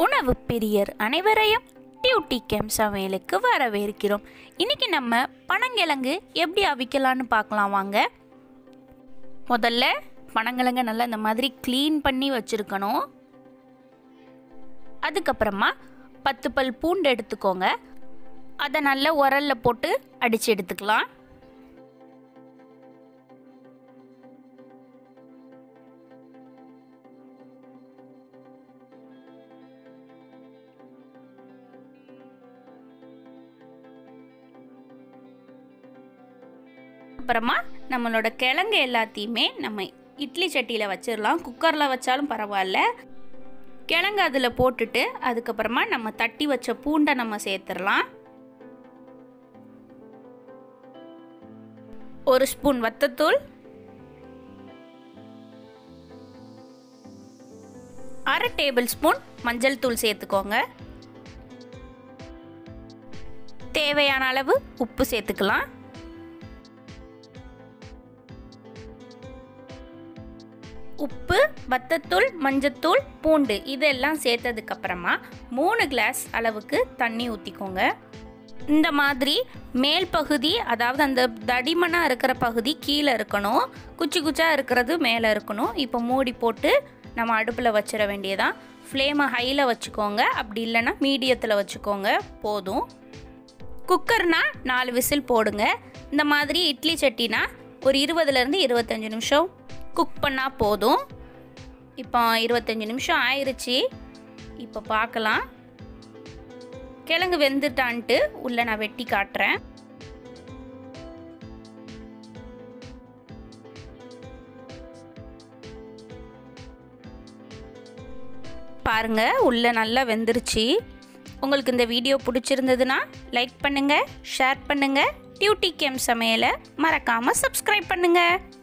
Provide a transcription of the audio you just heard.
உணவு பிரியர் அனைவரையும் டியூட்டி கேம் சமையலுக்கு வரவேற்கிறோம் இன்னைக்கு நம்ம பனங்கிழங்கு எப்படி அவிக்கலான்னு பார்க்கலாம் வாங்க முதல்ல பனங்கிழங்க நல்லா இந்த மாதிரி க்ளீன் பண்ணி வச்சுருக்கணும் அதுக்கப்புறமா பத்து பல் பூண்டு எடுத்துக்கோங்க அதை நல்லா உரல்ல போட்டு அடித்து எடுத்துக்கலாம் அப்புறமா நம்மளோட கிழங்கு எல்லாத்தையுமே நம்ம இட்லி சட்டியில் வச்சிடலாம் குக்கரில் வச்சாலும் பரவாயில்ல கிழங்கு அதில் போட்டுட்டு அதுக்கப்புறமா நம்ம தட்டி வச்ச பூண்டை நம்ம சேர்த்துடலாம் ஒரு ஸ்பூன் வத்தத்தூள் அரை டேபிள் ஸ்பூன் மஞ்சள் தூள் சேர்த்துக்கோங்க தேவையான அளவு உப்பு சேர்த்துக்கலாம் உப்பு வத்தத்தூள் மஞ்சத்தூள் பூண்டு இதெல்லாம் சேர்த்ததுக்கு அப்புறமா மூணு கிளாஸ் அளவுக்கு தண்ணி ஊற்றிக்கோங்க இந்த மாதிரி மேல் பகுதி அதாவது அந்த தடிமனாக இருக்கிற பகுதி கீழே இருக்கணும் குச்சி குச்சாக இருக்கிறது மேலே இருக்கணும் இப்போ மூடி போட்டு நம்ம அடுப்பில் வச்சிட வேண்டியதான் ஃப்ளேமை ஹையில் வச்சுக்கோங்க அப்படி இல்லைன்னா மீடியத்தில் வச்சுக்கோங்க போதும் குக்கர்னா நாலு விசில் போடுங்க இந்த மாதிரி இட்லி சட்டினா ஒரு இருபதுலேருந்து இருபத்தஞ்சி நிமிஷம் குக் பண்ணால் போதும் இப்போ இருபத்தஞ்சி நிமிஷம் ஆயிடுச்சு இப்போ பார்க்கலாம் கிழங்கு வெந்துட்டான்ட்டு உள்ளே நான் வெட்டி காட்டுறேன் பாருங்க உள்ள நல்லா வெந்துருச்சு உங்களுக்கு இந்த வீடியோ பிடிச்சிருந்ததுன்னா லைக் பண்ணுங்க ஷேர் பண்ணுங்க டியூட்டி கேம் சமையலை மறக்காம சப்ஸ்கிரைப் பண்ணுங்க